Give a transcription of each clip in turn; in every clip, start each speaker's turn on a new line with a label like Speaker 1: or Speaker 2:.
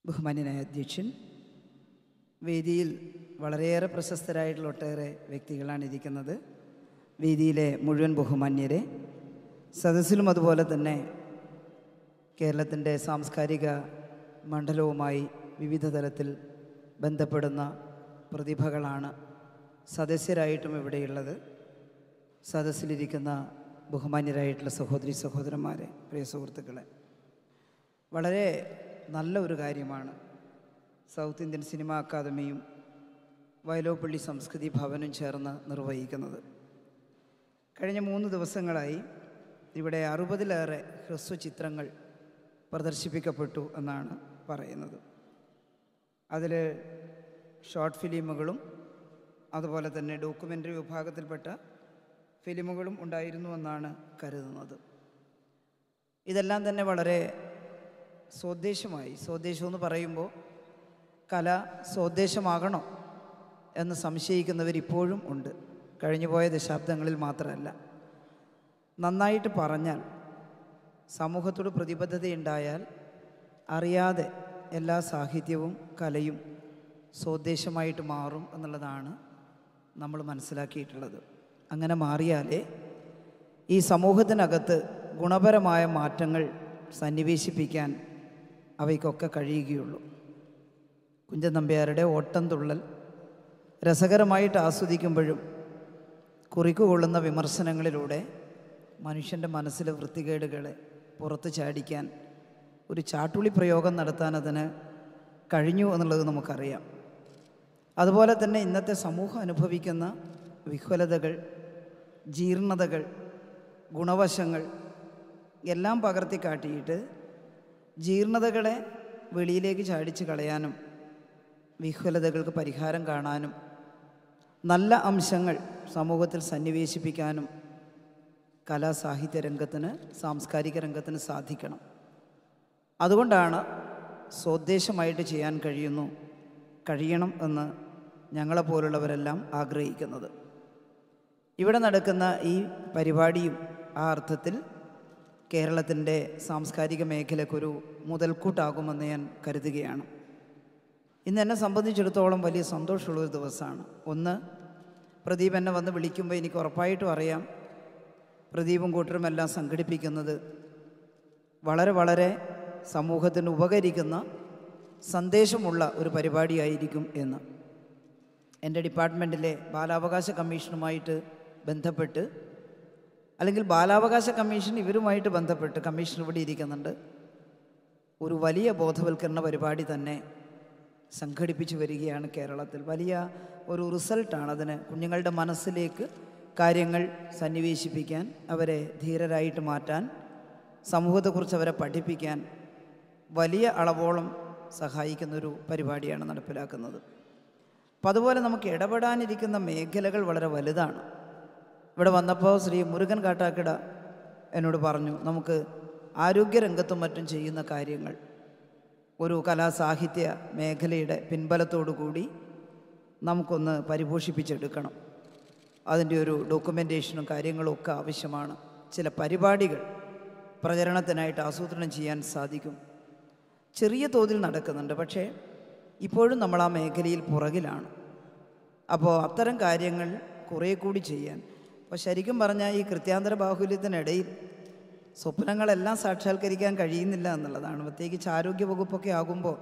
Speaker 1: ബഹുമാന്യനായ അധ്യക്ഷൻ വേദിയിൽ വളരെയേറെ പ്രശസ്തരായിട്ടുള്ള ഒട്ടേറെ വ്യക്തികളാണ് ഇരിക്കുന്നത് വേദിയിലെ മുഴുവൻ ബഹുമാന്യരെ സദസ്സിലും അതുപോലെ തന്നെ കേരളത്തിൻ്റെ സാംസ്കാരിക മണ്ഡലവുമായി വിവിധ തലത്തിൽ ബന്ധപ്പെടുന്ന പ്രതിഭകളാണ് സദസ്യരായിട്ടും ഇവിടെയുള്ളത് സദസ്സിലിരിക്കുന്ന ബഹുമാന്യരായിട്ടുള്ള സഹോദരി സഹോദരന്മാരെ പ്രിയ സുഹൃത്തുക്കളെ വളരെ നല്ല ഒരു കാര്യമാണ് സൗത്ത് ഇന്ത്യൻ സിനിമാ അക്കാദമിയും വയലോപ്പള്ളി സംസ്കൃതി ഭവനും ചേർന്ന് നിർവഹിക്കുന്നത് കഴിഞ്ഞ മൂന്ന് ദിവസങ്ങളായി ഇവിടെ അറുപതിലേറെ ഹ്രസ്വ ചിത്രങ്ങൾ പ്രദർശിപ്പിക്കപ്പെട്ടു എന്നാണ് പറയുന്നത് അതിൽ ഷോർട്ട് ഫിലിമുകളും അതുപോലെ തന്നെ ഡോക്യുമെൻ്ററി വിഭാഗത്തിൽപ്പെട്ട ഫിലിമുകളും ഉണ്ടായിരുന്നു എന്നാണ് കരുതുന്നത് ഇതെല്ലാം തന്നെ വളരെ സ്വദേശമായി സ്വദേശം എന്ന് പറയുമ്പോൾ കല സ്വദേശമാകണോ എന്ന് സംശയിക്കുന്നവർ ഇപ്പോഴും ഉണ്ട് കഴിഞ്ഞുപോയ ദശാബ്ദങ്ങളിൽ മാത്രമല്ല നന്നായിട്ട് പറഞ്ഞാൽ സമൂഹത്തോട് പ്രതിബദ്ധതയുണ്ടായാൽ അറിയാതെ എല്ലാ സാഹിത്യവും കലയും സ്വദേശമായിട്ട് മാറും എന്നുള്ളതാണ് നമ്മൾ മനസ്സിലാക്കിയിട്ടുള്ളത് അങ്ങനെ മാറിയാലേ ഈ സമൂഹത്തിനകത്ത് ഗുണപരമായ മാറ്റങ്ങൾ സന്നിവേശിപ്പിക്കാൻ അവയ്ക്കൊക്കെ കഴിയുകയുള്ളൂ കുഞ്ചൻ നമ്പ്യാരുടെ ഓട്ടം തുള്ളൽ രസകരമായിട്ട് ആസ്വദിക്കുമ്പോഴും കുറിക്കുകൊള്ളുന്ന വിമർശനങ്ങളിലൂടെ മനുഷ്യൻ്റെ മനസ്സിലെ വൃത്തികേടുകളെ പുറത്ത് ചാടിക്കാൻ ഒരു ചാട്ടുളി പ്രയോഗം നടത്താൻ അതിന് കഴിഞ്ഞു എന്നുള്ളത് നമുക്കറിയാം അതുപോലെ തന്നെ ഇന്നത്തെ സമൂഹം അനുഭവിക്കുന്ന വിഹ്വലതകൾ ജീർണതകൾ ഗുണവശങ്ങൾ എല്ലാം പകർത്തി കാട്ടിയിട്ട് ജീർണതകളെ വെളിയിലേക്ക് ചാടിച്ച് കളയാനും വിഹ്വലതകൾക്ക് പരിഹാരം കാണാനും നല്ല അംശങ്ങൾ സമൂഹത്തിൽ സന്നിവേശിപ്പിക്കാനും കലാസാഹിത്യ രംഗത്തിന് സാംസ്കാരിക രംഗത്തിന് സാധിക്കണം അതുകൊണ്ടാണ് സ്വദേശമായിട്ട് ചെയ്യാൻ കഴിയുന്നു കഴിയണം എന്ന് ഞങ്ങളെപ്പോലുള്ളവരെല്ലാം ആഗ്രഹിക്കുന്നത് ഇവിടെ നടക്കുന്ന ഈ പരിപാടിയും ആ അർത്ഥത്തിൽ കേരളത്തിൻ്റെ സാംസ്കാരിക മേഖലയ്ക്കൊരു മുതൽക്കൂട്ടാകുമെന്ന് ഞാൻ കരുതുകയാണ് ഇന്ന് എന്നെ സംബന്ധിച്ചിടത്തോളം വലിയ സന്തോഷമുള്ളൊരു ദിവസമാണ് ഒന്ന് പ്രദീപ് എന്നെ വന്ന് വിളിക്കുമ്പോൾ എനിക്ക് ഉറപ്പായിട്ടും അറിയാം പ്രദീപും കൂട്ടരും എല്ലാം സംഘടിപ്പിക്കുന്നത് വളരെ വളരെ സമൂഹത്തിന് ഉപകരിക്കുന്ന സന്ദേശമുള്ള ഒരു പരിപാടിയായിരിക്കും എന്ന് എൻ്റെ ഡിപ്പാർട്ട്മെൻറ്റിലെ ബാലാവകാശ കമ്മീഷനുമായിട്ട് ബന്ധപ്പെട്ട് അല്ലെങ്കിൽ ബാലാവകാശ കമ്മീഷൻ ഇവരുമായിട്ട് ബന്ധപ്പെട്ട് കമ്മീഷൻ ഇവിടെ ഇരിക്കുന്നുണ്ട് ഒരു വലിയ ബോധവൽക്കരണ പരിപാടി തന്നെ സംഘടിപ്പിച്ചു വരികയാണ് കേരളത്തിൽ വലിയ ഒരു റിസൾട്ടാണ് അതിന് കുഞ്ഞുങ്ങളുടെ മനസ്സിലേക്ക് കാര്യങ്ങൾ സന്നിവേശിപ്പിക്കാൻ അവരെ ധീരരായിട്ട് മാറ്റാൻ സമൂഹത്തെക്കുറിച്ച് അവരെ പഠിപ്പിക്കാൻ വലിയ അളവോളം സഹായിക്കുന്നൊരു പരിപാടിയാണ് നടപ്പിലാക്കുന്നത് അപ്പം അതുപോലെ നമുക്ക് ഇടപെടാനിരിക്കുന്ന മേഖലകൾ വളരെ വലുതാണ് ഇവിടെ വന്നപ്പോൾ ശ്രീ മുരുകൻ കാട്ടാക്കിട എന്നോട് പറഞ്ഞു നമുക്ക് ആരോഗ്യരംഗത്തും മറ്റും ചെയ്യുന്ന കാര്യങ്ങൾ ഒരു കലാസാഹിത്യ മേഖലയുടെ പിൻബലത്തോടു കൂടി നമുക്കൊന്ന് പരിപോഷിപ്പിച്ചെടുക്കണം അതിൻ്റെ ഒരു ഡോക്യുമെൻറ്റേഷനും കാര്യങ്ങളും ഒക്കെ ആവശ്യമാണ് ചില പരിപാടികൾ പ്രചരണത്തിനായിട്ട് ആസൂത്രണം ചെയ്യാൻ സാധിക്കും ചെറിയ തോതിൽ നടക്കുന്നുണ്ട് പക്ഷേ ഇപ്പോഴും നമ്മൾ ആ മേഖലയിൽ പുറകിലാണ് അപ്പോൾ അത്തരം കാര്യങ്ങൾ കുറേ കൂടി ചെയ്യാൻ അപ്പോൾ ശരിക്കും പറഞ്ഞാൽ ഈ കൃത്യാന്തര ബാഹുല്യത്തിനിടയിൽ സ്വപ്നങ്ങളെല്ലാം സാക്ഷാത്കരിക്കാൻ കഴിയുന്നില്ല എന്നുള്ളതാണ് പ്രത്യേകിച്ച് ആരോഗ്യ വകുപ്പൊക്കെ ആകുമ്പോൾ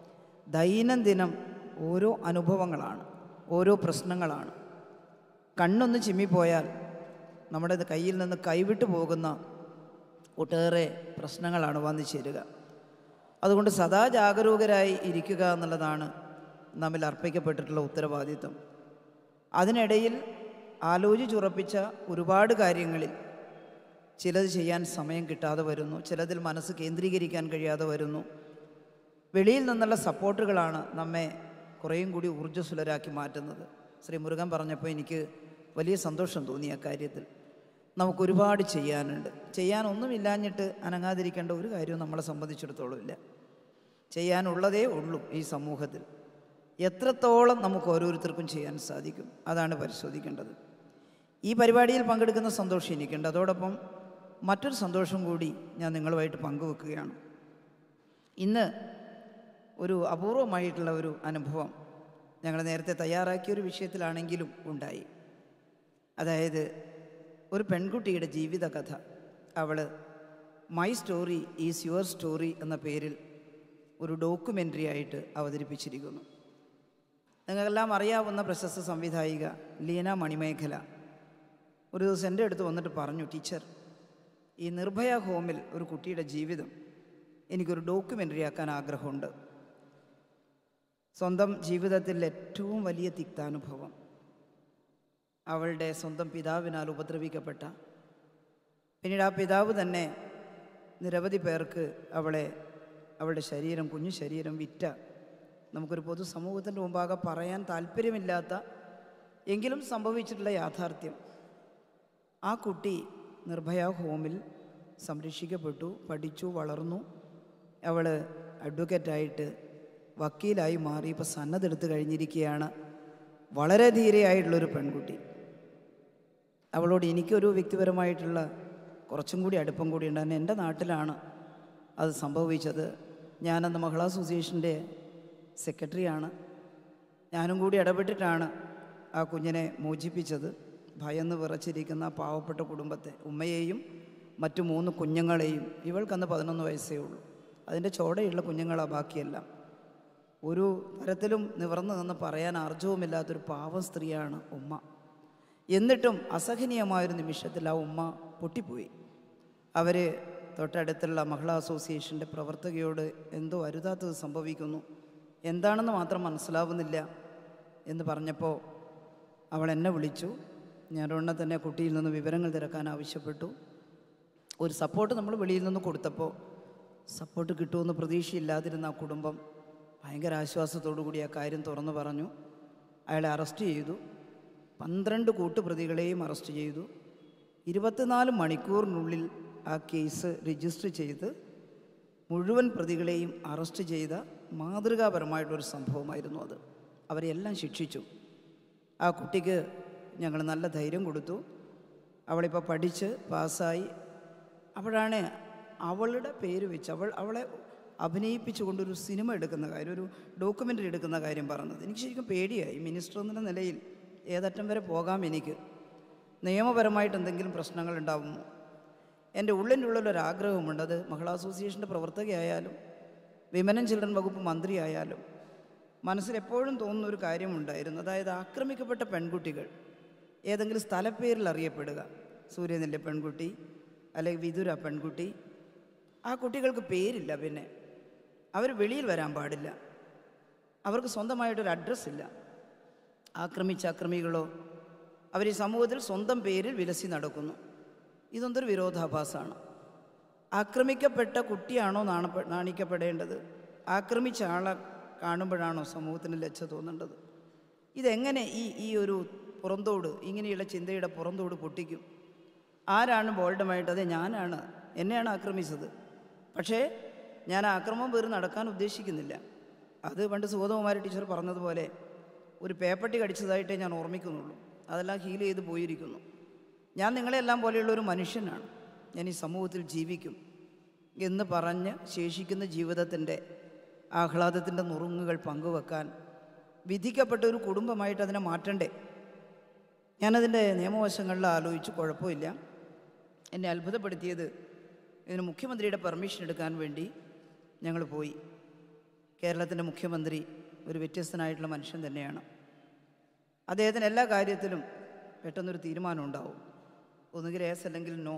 Speaker 1: ദൈനംദിനം ഓരോ അനുഭവങ്ങളാണ് ഓരോ പ്രശ്നങ്ങളാണ് കണ്ണൊന്ന് ചിമ്മിപ്പോയാൽ നമ്മുടെ കയ്യിൽ നിന്ന് കൈവിട്ടു പോകുന്ന ഒട്ടേറെ പ്രശ്നങ്ങളാണ് വന്നു ചേരുക അതുകൊണ്ട് സദാ ജാഗരൂകരായി ഇരിക്കുക എന്നുള്ളതാണ് നമ്മിൽ അർപ്പിക്കപ്പെട്ടിട്ടുള്ള ഉത്തരവാദിത്വം അതിനിടയിൽ ആലോചിച്ചുറപ്പിച്ച ഒരുപാട് കാര്യങ്ങളിൽ ചിലത് ചെയ്യാൻ സമയം കിട്ടാതെ വരുന്നു ചിലതിൽ മനസ്സ് കേന്ദ്രീകരിക്കാൻ കഴിയാതെ വരുന്നു വെളിയിൽ നിന്നുള്ള സപ്പോർട്ടുകളാണ് നമ്മെ കുറേയും കൂടി ഊർജ്ജസ്വലരാക്കി മാറ്റുന്നത് ശ്രീ മുരുകൻ പറഞ്ഞപ്പോൾ എനിക്ക് വലിയ സന്തോഷം തോന്നി ആ കാര്യത്തിൽ നമുക്കൊരുപാട് ചെയ്യാനുണ്ട് ചെയ്യാനൊന്നുമില്ലാഞ്ഞിട്ട് അനങ്ങാതിരിക്കേണ്ട ഒരു കാര്യവും നമ്മളെ സംബന്ധിച്ചിടത്തോളം ഇല്ല ചെയ്യാനുള്ളതേ ഉള്ളൂ ഈ സമൂഹത്തിൽ എത്രത്തോളം നമുക്ക് ഓരോരുത്തർക്കും ചെയ്യാൻ സാധിക്കും അതാണ് പരിശോധിക്കേണ്ടത് ഈ പരിപാടിയിൽ പങ്കെടുക്കുന്ന സന്തോഷം എനിക്കുണ്ട് അതോടൊപ്പം മറ്റൊരു സന്തോഷം കൂടി ഞാൻ നിങ്ങളുമായിട്ട് പങ്കുവെക്കുകയാണ് ഇന്ന് ഒരു അപൂർവമായിട്ടുള്ള ഒരു അനുഭവം ഞങ്ങൾ നേരത്തെ തയ്യാറാക്കിയ ഒരു വിഷയത്തിലാണെങ്കിലും ഉണ്ടായി അതായത് ഒരു പെൺകുട്ടിയുടെ ജീവിതകഥ അവൾ my story is your story എന്ന പേരിൽ ഒരു ഡോക്യുമെൻ്ററി ആയിട്ട് അവതരിപ്പിച്ചിരിക്കുന്നു നിങ്ങൾക്കെല്ലാം അറിയാവുന്ന പ്രശസ്ത സംവിധായിക ലീന മണിമേഖല ഒരു ദിവസം എൻ്റെ അടുത്ത് വന്നിട്ട് പറഞ്ഞു ടീച്ചർ ഈ നിർഭയ ഹോമിൽ ഒരു കുട്ടിയുടെ ജീവിതം എനിക്കൊരു ഡോക്യുമെൻ്ററി ആക്കാൻ ആഗ്രഹമുണ്ട് സ്വന്തം ജീവിതത്തിൽ ഏറ്റവും വലിയ തിക്താനുഭവം അവളുടെ സ്വന്തം പിതാവിനാൽ ഉപദ്രവിക്കപ്പെട്ട പിന്നീട് ആ പിതാവ് തന്നെ നിരവധി പേർക്ക് അവളെ അവളുടെ ശരീരം കുഞ്ഞു ശരീരം വിറ്റ നമുക്കൊരു പൊതുസമൂഹത്തിൻ്റെ മുമ്പാകെ പറയാൻ താല്പര്യമില്ലാത്ത എങ്കിലും സംഭവിച്ചിട്ടുള്ള യാഥാർത്ഥ്യം ആ കുട്ടി നിർഭയ ഹോമിൽ സംരക്ഷിക്കപ്പെട്ടു പഠിച്ചു വളർന്നു അവൾ അഡ്വക്കേറ്റായിട്ട് വക്കീലായി മാറി ഇപ്പോൾ സന്നദ്ധെടുത്ത് കഴിഞ്ഞിരിക്കുകയാണ് വളരെ ധീരയായിട്ടുള്ളൊരു പെൺകുട്ടി അവളോട് എനിക്കൊരു വ്യക്തിപരമായിട്ടുള്ള കുറച്ചും കൂടി അടുപ്പം കൂടി ഉണ്ടായിരുന്നു എൻ്റെ നാട്ടിലാണ് അത് സംഭവിച്ചത് ഞാനന്ന് മഹിളാ അസോസിയേഷൻ്റെ സെക്രട്ടറിയാണ് ഞാനും കൂടി ഇടപെട്ടിട്ടാണ് ആ കുഞ്ഞിനെ മോചിപ്പിച്ചത് ഭയന്ന് വിറച്ചിരിക്കുന്ന ആ പാവപ്പെട്ട കുടുംബത്തെ ഉമ്മയെയും മറ്റു മൂന്ന് കുഞ്ഞുങ്ങളെയും ഇവൾക്കന്ന് പതിനൊന്ന് വയസ്സേ ഉള്ളൂ അതിൻ്റെ ചോടയുള്ള കുഞ്ഞുങ്ങളാ ബാക്കിയെല്ലാം ഒരു തരത്തിലും നിവർന്നു നിന്ന് പറയാൻ ആർജവുമില്ലാത്തൊരു പാവം സ്ത്രീയാണ് ഉമ്മ എന്നിട്ടും അസഹനീയമായൊരു നിമിഷത്തിൽ ആ ഉമ്മ പൊട്ടിപ്പോയി അവർ തൊട്ടടുത്തുള്ള മഹിളാ അസോസിയേഷൻ്റെ പ്രവർത്തകയോട് എന്തോ അരുതാത്തത് സംഭവിക്കുന്നു എന്താണെന്ന് മാത്രം മനസ്സിലാവുന്നില്ല എന്ന് പറഞ്ഞപ്പോൾ അവൾ എന്നെ വിളിച്ചു ഞാൻ ഉടനെ തന്നെ കുട്ടിയിൽ നിന്ന് വിവരങ്ങൾ തിരക്കാൻ ആവശ്യപ്പെട്ടു ഒരു സപ്പോർട്ട് നമ്മൾ വെളിയിൽ നിന്ന് കൊടുത്തപ്പോൾ സപ്പോർട്ട് കിട്ടുമെന്ന് പ്രതീക്ഷയില്ലാതിരുന്ന ആ കുടുംബം ഭയങ്കര ആശ്വാസത്തോടു കൂടി ആ കാര്യം തുറന്നു പറഞ്ഞു അയാളെ അറസ്റ്റ് ചെയ്തു പന്ത്രണ്ട് കൂട്ടുപ്രതികളെയും അറസ്റ്റ് ചെയ്തു ഇരുപത്തിനാല് മണിക്കൂറിനുള്ളിൽ ആ കേസ് രജിസ്റ്റർ ചെയ്ത് മുഴുവൻ പ്രതികളെയും അറസ്റ്റ് ചെയ്ത മാതൃകാപരമായിട്ടൊരു സംഭവമായിരുന്നു അത് അവരെല്ലാം ശിക്ഷിച്ചു ആ കുട്ടിക്ക് ഞങ്ങൾ നല്ല ധൈര്യം കൊടുത്തു അവളിപ്പോൾ പഠിച്ച് പാസ്സായി അപ്പോഴാണ് അവളുടെ പേര് വെച്ച് അവൾ അവളെ അഭിനയിപ്പിച്ചുകൊണ്ടൊരു സിനിമ എടുക്കുന്ന കാര്യം ഒരു ഡോക്യുമെൻ്ററി എടുക്കുന്ന കാര്യം പറഞ്ഞത് എനിക്ക് ശരിക്കും പേടിയായി മിനിസ്റ്റർ എന്ന നിലയിൽ ഏതറ്റം വരെ പോകാം എനിക്ക് നിയമപരമായിട്ട് എന്തെങ്കിലും പ്രശ്നങ്ങൾ ഉണ്ടാവുമോ എൻ്റെ ഉള്ളിൻ്റെ ഉള്ളിലൊരാഗ്രഹമുണ്ട് അത് മഹിളാ അസോസിയേഷൻ്റെ പ്രവർത്തകയായാലും വിമൻ ആൻഡ് ചിൽഡ്രൻ വകുപ്പ് മന്ത്രിയായാലും മനസ്സിൽ എപ്പോഴും തോന്നുന്ന ഒരു കാര്യമുണ്ടായിരുന്നു അതായത് ആക്രമിക്കപ്പെട്ട പെൺകുട്ടികൾ ഏതെങ്കിലും സ്ഥലപ്പേരിൽ അറിയപ്പെടുക സൂര്യനെല്ലെ പെൺകുട്ടി അല്ലെങ്കിൽ വിതുര പെൺകുട്ടി ആ കുട്ടികൾക്ക് പേരില്ല പിന്നെ അവർ വെളിയിൽ വരാൻ പാടില്ല അവർക്ക് സ്വന്തമായിട്ടൊരു അഡ്രസ്സ് ഇല്ല ആക്രമിച്ച അക്രമികളോ അവർ ഈ സമൂഹത്തിൽ സ്വന്തം പേരിൽ വിലസി നടക്കുന്നു ഇതൊന്നൊരു വിരോധാഭാസമാണ് ആക്രമിക്കപ്പെട്ട കുട്ടിയാണോ നാണപ്പെ നാണിക്കപ്പെടേണ്ടത് ആക്രമിച്ച ആളെ കാണുമ്പോഴാണോ സമൂഹത്തിന് ലജ്ജ തോന്നേണ്ടത് ഇതെങ്ങനെ ഈ ഈ ഒരു പുറന്തോട് ഇങ്ങനെയുള്ള ചിന്തയുടെ പുറന്തോട് പൊട്ടിക്കും ആരാണ് ബോൾഡമായിട്ട് അതെ ഞാനാണ് എന്നെയാണ് ആക്രമിച്ചത് പക്ഷേ ഞാൻ ആ ആക്രമം പേര് നടക്കാൻ ഉദ്ദേശിക്കുന്നില്ല അത് പണ്ട് സുഗതകുമാരി ടീച്ചർ പറഞ്ഞതുപോലെ ഒരു പേപ്പട്ടി കടിച്ചതായിട്ടേ ഞാൻ ഓർമ്മിക്കുന്നുള്ളൂ അതെല്ലാം ഹീൽ ചെയ്ത് പോയിരിക്കുന്നു ഞാൻ നിങ്ങളെല്ലാം പോലെയുള്ള ഒരു മനുഷ്യനാണ് ഞാൻ ഈ സമൂഹത്തിൽ ജീവിക്കും എന്ന് പറഞ്ഞ് ശേഷിക്കുന്ന ജീവിതത്തിൻ്റെ ആഹ്ലാദത്തിൻ്റെ നുറുങ്ങുകൾ പങ്കുവെക്കാൻ വിധിക്കപ്പെട്ട ഒരു കുടുംബമായിട്ട് അതിനെ മാറ്റണ്ടേ ഞാനതിൻ്റെ നിയമവശങ്ങളിൽ ആലോചിച്ച് കുഴപ്പമില്ല എന്നെ അത്ഭുതപ്പെടുത്തിയത് ഇതിന് മുഖ്യമന്ത്രിയുടെ പെർമിഷൻ എടുക്കാൻ വേണ്ടി ഞങ്ങൾ പോയി കേരളത്തിൻ്റെ മുഖ്യമന്ത്രി ഒരു വ്യത്യസ്തനായിട്ടുള്ള മനുഷ്യൻ തന്നെയാണ് അദ്ദേഹത്തിന് എല്ലാ കാര്യത്തിലും പെട്ടെന്നൊരു തീരുമാനം ഉണ്ടാവും ഒന്നുകിൽ ഏസ് അല്ലെങ്കിൽ നോ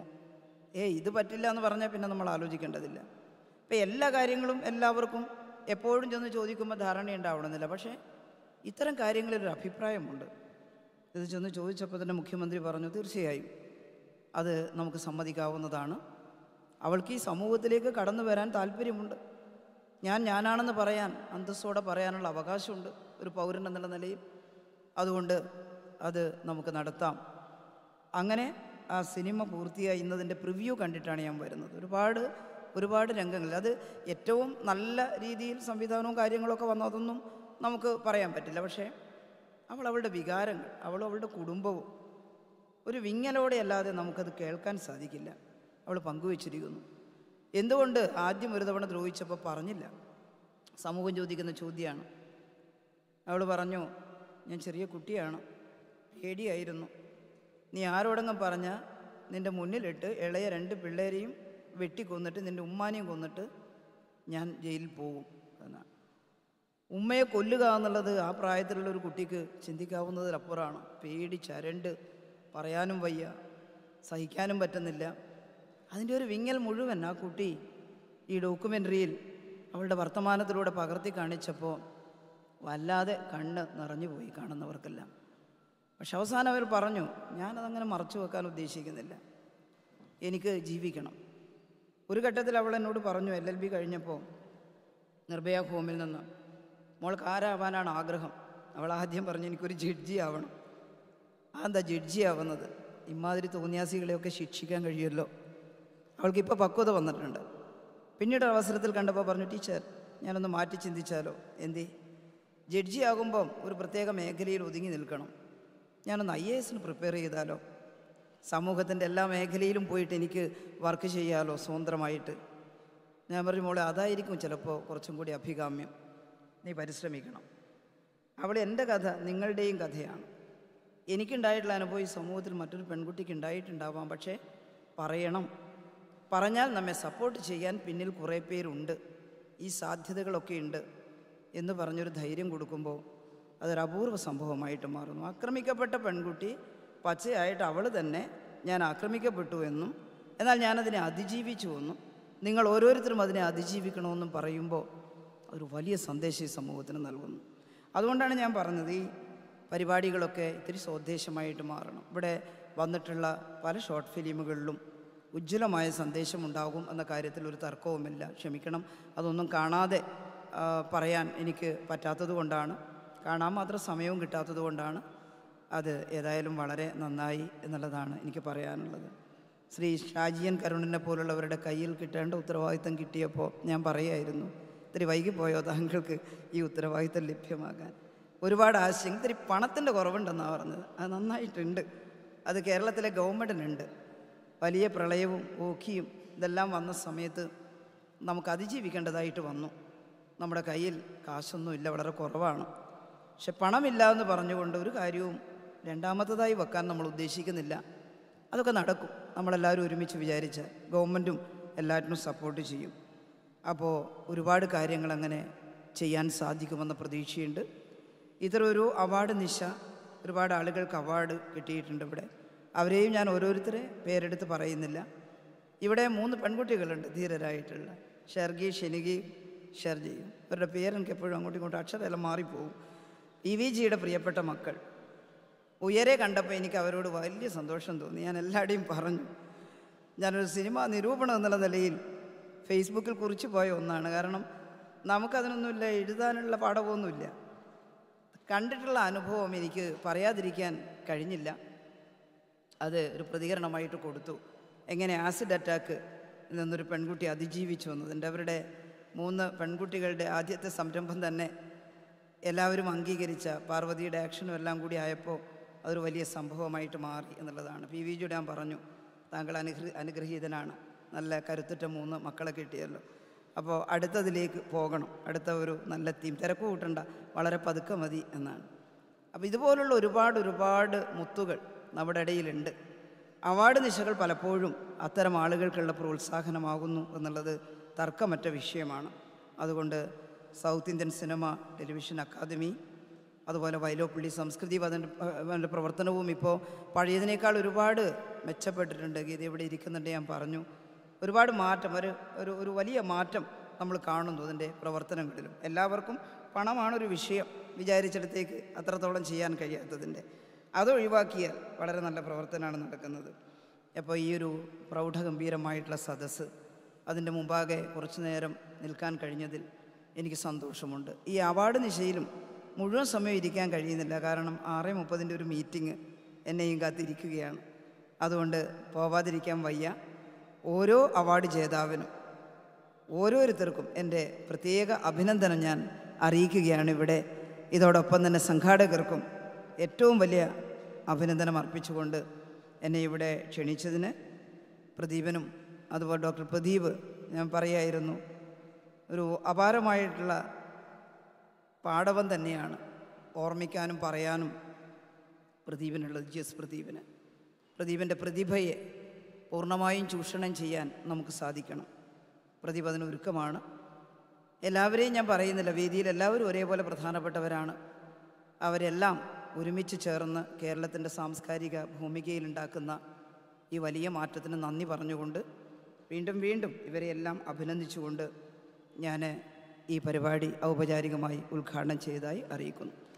Speaker 1: ഏ ഇത് പറ്റില്ല എന്ന് പറഞ്ഞാൽ പിന്നെ നമ്മൾ ആലോചിക്കേണ്ടതില്ല ഇപ്പം എല്ലാ കാര്യങ്ങളും എല്ലാവർക്കും എപ്പോഴും ചെന്ന് ചോദിക്കുമ്പോൾ ധാരണയുണ്ടാവണമെന്നില്ല പക്ഷേ ഇത്തരം കാര്യങ്ങളിൽ ഒരു അഭിപ്രായമുണ്ട് ഇത് ചെന്ന് ചോദിച്ചപ്പോൾ തന്നെ മുഖ്യമന്ത്രി പറഞ്ഞു തീർച്ചയായും അത് നമുക്ക് സമ്മതിക്കാവുന്നതാണ് അവൾക്ക് ഈ സമൂഹത്തിലേക്ക് കടന്നു വരാൻ താല്പര്യമുണ്ട് ഞാൻ ഞാനാണെന്ന് പറയാൻ അന്തസ്സോടെ പറയാനുള്ള അവകാശമുണ്ട് ഒരു പൗരൻ എന്നുള്ള നിലയിൽ അതുകൊണ്ട് അത് നമുക്ക് നടത്താം അങ്ങനെ ആ സിനിമ പൂർത്തിയായി ഇന്നതിൻ്റെ പ്രിവ്യൂ കണ്ടിട്ടാണ് ഞാൻ വരുന്നത് ഒരുപാട് ഒരുപാട് രംഗങ്ങൾ അത് ഏറ്റവും നല്ല രീതിയിൽ സംവിധാനവും കാര്യങ്ങളൊക്കെ വന്നു അതൊന്നും നമുക്ക് പറയാൻ പറ്റില്ല പക്ഷേ അവൾ അവളുടെ വികാരങ്ങൾ അവളും അവളുടെ കുടുംബവും ഒരു വിങ്ങലോടെ അല്ലാതെ നമുക്കത് കേൾക്കാൻ സാധിക്കില്ല അവൾ പങ്കുവച്ചിരിക്കുന്നു എന്തുകൊണ്ട് ആദ്യം ഒരു തവണ ദ്രോഹിച്ചപ്പോൾ പറഞ്ഞില്ല സമൂഹം ചോദിക്കുന്ന ചോദ്യമാണ് അവൾ പറഞ്ഞു ഞാൻ ചെറിയ കുട്ടിയാണ് പേടിയായിരുന്നു നീ ആരോടെങ്കിലും പറഞ്ഞാൽ നിൻ്റെ മുന്നിലിട്ട് ഇളയ രണ്ട് പിള്ളേരെയും വെട്ടിക്കൊന്നിട്ട് നിൻ്റെ ഉമ്മാനെയും കൊന്നിട്ട് ഞാൻ ജയിലിൽ പോകും എന്നാണ് ഉമ്മയെ കൊല്ലുക എന്നുള്ളത് ആ പ്രായത്തിലുള്ള ഒരു കുട്ടിക്ക് ചിന്തിക്കാവുന്നതിലപ്പുറമാണ് പേടി ചരണ്ട് പറയാനും വയ്യ സഹിക്കാനും പറ്റുന്നില്ല അതിൻ്റെ ഒരു വിങ്ങൽ മുഴുവൻ ആ കുട്ടി ഈ ഡോക്യുമെൻ്ററിയിൽ അവളുടെ വർത്തമാനത്തിലൂടെ പകർത്തി കാണിച്ചപ്പോൾ വല്ലാതെ കണ്ണ് നിറഞ്ഞുപോയി കാണുന്നവർക്കെല്ലാം പക്ഷെ അവസാനം അവർ പറഞ്ഞു ഞാനതങ്ങനെ മറച്ചു വെക്കാൻ ഉദ്ദേശിക്കുന്നില്ല എനിക്ക് ജീവിക്കണം ഒരു ഘട്ടത്തിൽ അവൾ എന്നോട് പറഞ്ഞു എൽ എൽ ബി കഴിഞ്ഞപ്പോൾ നിർഭയ ഹോമിൽ നിന്ന് മോൾക്ക് ആരാവാനാണ് ആഗ്രഹം അവൾ ആദ്യം പറഞ്ഞു എനിക്കൊരു ജഡ്ജി ആവണം ആ എന്താ ജഡ്ജി ആവുന്നത് ഇമാതിരി തോന്നിയാസികളെയൊക്കെ ശിക്ഷിക്കാൻ കഴിയുമല്ലോ അവൾക്കിപ്പോൾ പക്വത വന്നിട്ടുണ്ട് പിന്നീട് ഒരു അവസരത്തിൽ കണ്ടപ്പോൾ പറഞ്ഞു ടീച്ചർ ഞാനൊന്ന് മാറ്റി ചിന്തിച്ചാലോ എന്തേ ജഡ്ജി ആകുമ്പം ഒരു പ്രത്യേക മേഖലയിൽ ഒതുങ്ങി നിൽക്കണം ഞാനൊന്ന് ഐ എ എസിന് പ്രിപ്പയർ ചെയ്താലോ സമൂഹത്തിൻ്റെ എല്ലാ മേഖലയിലും പോയിട്ട് എനിക്ക് വർക്ക് ചെയ്യാലോ സ്വതന്ത്രമായിട്ട് ഞാൻ പറഞ്ഞു മോളെ അതായിരിക്കും ചിലപ്പോൾ കുറച്ചും കൂടി അഭികാമ്യം നീ പരിശ്രമിക്കണം അവൾ എൻ്റെ കഥ നിങ്ങളുടെയും കഥയാണ് എനിക്കുണ്ടായിട്ടുള്ള അനുഭവം ഈ സമൂഹത്തിൽ മറ്റൊരു പെൺകുട്ടിക്ക് ഉണ്ടായിട്ടുണ്ടാവാം പക്ഷേ പറയണം പറഞ്ഞാൽ നമ്മെ സപ്പോർട്ട് ചെയ്യാൻ പിന്നിൽ കുറേ പേരുണ്ട് ഈ സാധ്യതകളൊക്കെ ഉണ്ട് എന്ന് പറഞ്ഞൊരു ധൈര്യം കൊടുക്കുമ്പോൾ അതൊരു അപൂർവ സംഭവമായിട്ട് മാറുന്നു ആക്രമിക്കപ്പെട്ട പെൺകുട്ടി പച്ചയായിട്ട് അവൾ തന്നെ ഞാൻ ആക്രമിക്കപ്പെട്ടു എന്നും എന്നാൽ ഞാനതിനെ അതിജീവിച്ചു എന്നും നിങ്ങൾ ഓരോരുത്തരും അതിനെ അതിജീവിക്കണമെന്നും പറയുമ്പോൾ ഒരു വലിയ സന്ദേശം ഈ സമൂഹത്തിന് നൽകുന്നു അതുകൊണ്ടാണ് ഞാൻ പറഞ്ഞത് ഈ പരിപാടികളൊക്കെ ഇത്തിരി സ്വദേശമായിട്ട് മാറണം ഇവിടെ വന്നിട്ടുള്ള പല ഷോർട്ട് ഫിലിമുകളിലും ഉജ്ജ്വലമായ സന്ദേശമുണ്ടാകും എന്ന കാര്യത്തിൽ ഒരു തർക്കവുമില്ല ക്ഷമിക്കണം അതൊന്നും കാണാതെ ആ, പറയാൻ എനിക്ക് പറ്റാത്തത് കൊണ്ടാണ് കാണാൻ മാത്രം സമയവും കിട്ടാത്തത് കൊണ്ടാണ് അത് ഏതായാലും വളരെ നന്നായി എന്നുള്ളതാണ് എനിക്ക് പറയാനുള്ളത് ശ്രീ ഷാജിയൻ കരുണിനെ പോലുള്ളവരുടെ കയ്യിൽ കിട്ടേണ്ട ഉത്തരവാദിത്തം കിട്ടിയപ്പോൾ ഞാൻ പറയായിരുന്നു ഇത്തിരി വൈകിപ്പോയോ താങ്കൾക്ക് ഈ ഉത്തരവാദിത്തം ലഭ്യമാകാൻ ഒരുപാട് ആശയം ഇത്തിരി പണത്തിൻ്റെ കുറവുണ്ടെന്നാണ് പറഞ്ഞത് അത് നന്നായിട്ടുണ്ട് അത് കേരളത്തിലെ ഗവൺമെൻറ്റിനുണ്ട് വലിയ പ്രളയവും ഓഖിയും ഇതെല്ലാം വന്ന സമയത്ത് നമുക്ക് അതിജീവിക്കേണ്ടതായിട്ട് വന്നു നമ്മുടെ കയ്യിൽ കാശൊന്നുമില്ല വളരെ കുറവാണ് പക്ഷെ പണമില്ല എന്ന് പറഞ്ഞുകൊണ്ട് ഒരു കാര്യവും രണ്ടാമത്തതായി വെക്കാൻ നമ്മൾ ഉദ്ദേശിക്കുന്നില്ല അതൊക്കെ നടക്കും നമ്മളെല്ലാവരും ഒരുമിച്ച് വിചാരിച്ച് ഗവൺമെൻറ്റും എല്ലാറ്റിനും സപ്പോർട്ട് ചെയ്യും അപ്പോൾ ഒരുപാട് കാര്യങ്ങൾ അങ്ങനെ ചെയ്യാൻ സാധിക്കുമെന്ന പ്രതീക്ഷയുണ്ട് ഇത്തരമൊരു അവാർഡ് നിശ ഒരുപാട് ആളുകൾക്ക് അവാർഡ് കിട്ടിയിട്ടുണ്ട് ഇവിടെ അവരെയും ഞാൻ ഓരോരുത്തരെ പേരെടുത്ത് പറയുന്നില്ല ഇവിടെ മൂന്ന് പെൺകുട്ടികളുണ്ട് ധീരരായിട്ടുള്ള ഷെർഗി ഷെനികി ഷെർജിയും അവരുടെ പേരെനിക്ക് എപ്പോഴും അങ്ങോട്ടും ഇങ്ങോട്ടും അക്ഷരമെല്ലാം മാറിപ്പോവും ഇ വി ജിയുടെ പ്രിയപ്പെട്ട മക്കൾ ഉയരെ കണ്ടപ്പോൾ എനിക്ക് അവരോട് വലിയ സന്തോഷം തോന്നി ഞാൻ എല്ലാവരുടെയും പറഞ്ഞു ഞാനൊരു സിനിമ നിരൂപണം എന്നുള്ള നിലയിൽ ഫേസ്ബുക്കിൽ കുറിച്ച് പോയ ഒന്നാണ് കാരണം നമുക്കതിനൊന്നുമില്ല എഴുതാനുള്ള പാഠമൊന്നുമില്ല കണ്ടിട്ടുള്ള അനുഭവം എനിക്ക് പറയാതിരിക്കാൻ കഴിഞ്ഞില്ല അത് ഒരു പ്രതികരണമായിട്ട് കൊടുത്തു എങ്ങനെ ആസിഡ് അറ്റാക്ക് നിന്നൊരു പെൺകുട്ടി അതിജീവിച്ചു എന്നതിൻ്റെ അവരുടെ മൂന്ന് പെൺകുട്ടികളുടെ ആദ്യത്തെ സംരംഭം തന്നെ എല്ലാവരും അംഗീകരിച്ച പാർവതിയുടെ ആക്ഷനും എല്ലാം കൂടി ആയപ്പോൾ അതൊരു വലിയ സംഭവമായിട്ട് മാറി എന്നുള്ളതാണ് പി വി ജിയുടെ ഞാൻ പറഞ്ഞു താങ്കൾ അനുഗ്രഹ അനുഗ്രഹീതനാണ് നല്ല കരുത്തുറ്റ മൂന്ന് മക്കളെ കിട്ടിയല്ലോ അപ്പോൾ അടുത്തതിലേക്ക് പോകണം അടുത്ത ഒരു നല്ല തീം തിരക്ക് കൂട്ടണ്ട വളരെ പതുക്കെ മതി എന്നാണ് അപ്പോൾ ഇതുപോലുള്ള ഒരുപാട് ഒരുപാട് മുത്തുകൾ നമ്മുടെ ഇടയിലുണ്ട് അവാർഡ് നിശകൾ പലപ്പോഴും അത്തരം ആളുകൾക്കുള്ള പ്രോത്സാഹനമാകുന്നു എന്നുള്ളത് തർക്കമറ്റ വിഷയമാണ് അതുകൊണ്ട് South Indian cinema television academy അതുപോലെ വയലോപ്പള്ളി സംസ്കൃതി അതിൻ്റെ പ്രവർത്തനവും ഇപ്പോൾ പഴയതിനേക്കാൾ ഒരുപാട് മെച്ചപ്പെട്ടിട്ടുണ്ട് ഗീത ഇവിടെ ഇരിക്കുന്നുണ്ട് ഞാൻ പറഞ്ഞു ഒരുപാട് മാറ്റം ഒരു ഒരു ഒരു വലിയ മാറ്റം നമ്മൾ കാണുന്നു അതിൻ്റെ പ്രവർത്തനങ്ങളിലും എല്ലാവർക്കും പണമാണ് ഒരു വിഷയം വിചാരിച്ചിടത്തേക്ക് അത്രത്തോളം ചെയ്യാൻ കഴിയാത്തതിൻ്റെ അത് ഒഴിവാക്കിയാൽ വളരെ നല്ല പ്രവർത്തനമാണ് നടക്കുന്നത് അപ്പോൾ ഈ ഒരു പ്രൗഢഗംഭീരമായിട്ടുള്ള സദസ്സ് അതിൻ്റെ മുമ്പാകെ കുറച്ചു നേരം നിൽക്കാൻ കഴിഞ്ഞതിൽ എനിക്ക് സന്തോഷമുണ്ട് ഈ അവാർഡ് നിശയിലും മുഴുവൻ സമയം ഇരിക്കാൻ കഴിയുന്നില്ല കാരണം ആറ് മുപ്പതിൻ്റെ ഒരു മീറ്റിംഗ് എന്നെയും കാത്തിരിക്കുകയാണ് അതുകൊണ്ട് പോവാതിരിക്കാൻ വയ്യ ഓരോ അവാർഡ് ജേതാവിനും ഓരോരുത്തർക്കും എൻ്റെ പ്രത്യേക അഭിനന്ദനം ഞാൻ അറിയിക്കുകയാണ് ഇവിടെ ഇതോടൊപ്പം തന്നെ സംഘാടകർക്കും ഏറ്റവും വലിയ അഭിനന്ദനം അർപ്പിച്ചുകൊണ്ട് എന്നെ ഇവിടെ ക്ഷണിച്ചതിന് പ്രദീപനും അതുപോലെ ഡോക്ടർ പ്രദീപ് ഞാൻ പറയായിരുന്നു ഒരു അപാരമായിട്ടുള്ള പാടവം തന്നെയാണ് ഓർമ്മിക്കാനും പറയാനും പ്രദീപിനുള്ളത് ജി എസ് പ്രദീപിന് പ്രദീപിൻ്റെ പ്രതിഭയെ പൂർണ്ണമായും ചൂഷണം ചെയ്യാൻ നമുക്ക് സാധിക്കണം പ്രദീപ് അതിന് ഒരുക്കമാണ് എല്ലാവരെയും ഞാൻ പറയുന്നില്ല വേദിയിൽ എല്ലാവരും ഒരേപോലെ പ്രധാനപ്പെട്ടവരാണ് അവരെല്ലാം ഒരുമിച്ച് ചേർന്ന് കേരളത്തിൻ്റെ സാംസ്കാരിക ഭൂമികയിലുണ്ടാക്കുന്ന ഈ വലിയ മാറ്റത്തിന് നന്ദി പറഞ്ഞുകൊണ്ട് വീണ്ടും വീണ്ടും ഇവരെയെല്ലാം അഭിനന്ദിച്ചുകൊണ്ട് ഞാൻ ഈ പരിപാടി ഔപചാരികമായി ഉദ്ഘാടനം ചെയ്തതായി അറിയിക്കുന്നു